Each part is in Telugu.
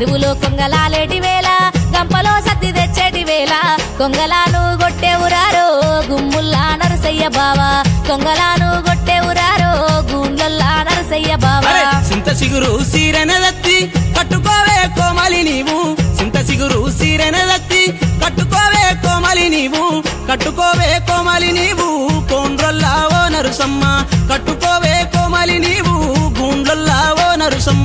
చెరువులో కొంగలాలేటి వేళ గంపలో సత్తి తెచ్చేటి వేళ కొంగలాను గొట్టెవురారో గుమ్ముల్లా నరసయ్య బావా కొంగలాను గొట్టెవురారో గుండ్లల్లా నరసయ్య బావా అరే సింత సిగురు సీరెనదత్తి కట్టుకోవే కోమలి నీవు సింత సిగురు సీరెనదత్తి కట్టుకోవే కోమలి నీవు కట్టుకోవే కోమలి నీవు కోండ్రొల్లా ఓ నరుసమ్మ కట్టుకోవే కోమలి నీవు గుండ్రొల్లా ఓ నరుసమ్మ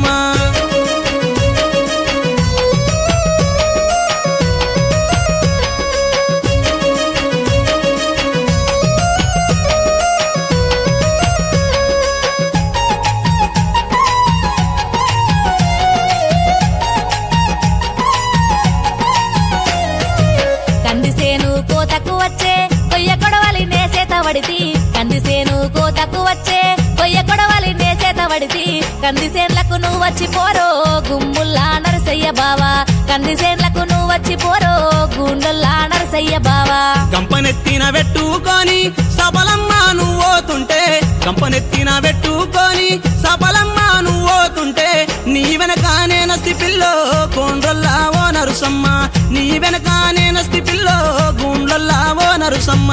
కందిసేను కోతకు వచ్చే కొయ్య కొడవలి నేసేత వడితి కందిసేను కోతకు వచ్చే కొయ్య కొడవలి నేసేత వడితి కందిసేన్లకు నువ్వు వచ్చి పోరో గుమ్ముల్లా నరసయ్య బావా కందిసేన్లకు నువ్వు వచ్చి పోరో గుండెల్లా నరసయ్య బావా గంపనెత్తిన పెట్టుకొని సబలమ్మ నువ్వోతుంటే గంపనెత్తిన పెట్టుకొని సబలమ్మ నువ్వోతుంటే నీ వెనకానే నస్తి పిల్లో కోండ్రల్లా ఓ నరుసమ్మ నీ వెనకానే నస్తి పిల్లో గుండ్లల్లా ఓ నరుసమ్మ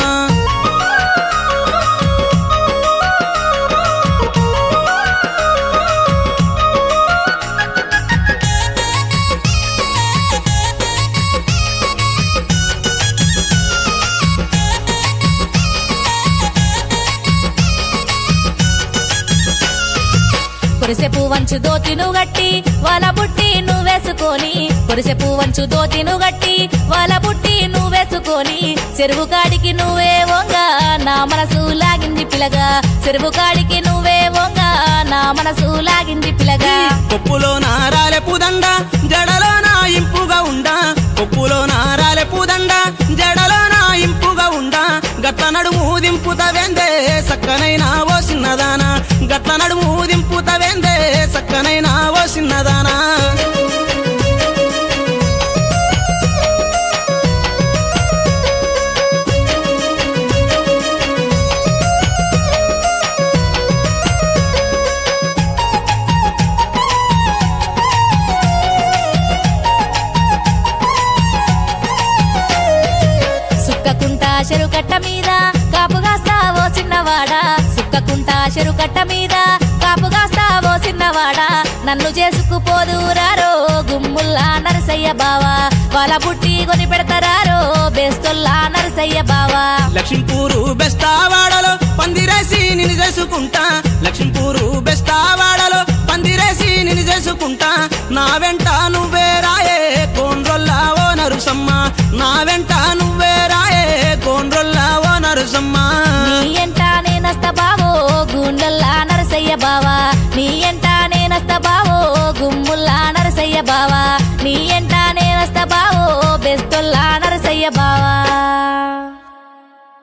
కొరిసెపు వంచు దోతిను గట్టి వాళ్ళ బుట్టి నువ్వేసుకొని కొరిసెపు వంచు దోతిను గట్టి వాళ్ళ బుట్టి నువ్వేసుకొని చెరువు కాడికి నువ్వే వంగ నా మనసు లాగింది పిలగా చెరువు కాడికి నువ్వే వంగ నా మనసు లాగింది పిలగా కొప్పులో నారాలె పుదండ జడలో నా ఇంపుగా ఉండా కొప్పులో నారాలె పుదండ జడలో నా ఇంపుగా ఉండా గట్ల నడుము దింపుతవేందే సక్కనైనా ఓ చిన్నదానా గట్ల నడుము దింపుతవేందే సక్కనైనా ఓ చిన్నదానా సుక్కకుంట చెరుకట్ట మీద కాపుగాస్తావో చిన్నవాడా సుక్కకుంట చెరుకట్ట మీద కాపుగాస్తావో చిన్నవాడా నన్ను చేసుకుపోదురారో గుమ్ముల్లా నరసయ్య బావా వాళ్ళ బుట్టి కొని పెడతారారో బేస్తొల్లా నరసయ్య బావా లక్ష్మీపూరు బెస్తావాడలో పందిరేసి నిన్ను చేసుకుంటా లక్ష్మీపూరు బెస్తావాడలో పందిరేసి నిన్ను చేసుకుంటా నా వెంట నువ్వే రాయే కోండ్రొల్లా ఓ నరుసమ్మ నా వెంట నువ్వే రాయే కోండ్రొల్లా ఓ నరుసమ్మ నీ ఎంట నేనస్త బావో గుండెల్లా నరసయ్య బావా నీ ఎంట నేనస్త బావో గుమ్ముల్లా నరసయ్య బావా నీ ఎంట నేనస్త బావో బెస్తొల్లా నరసయ్య బావా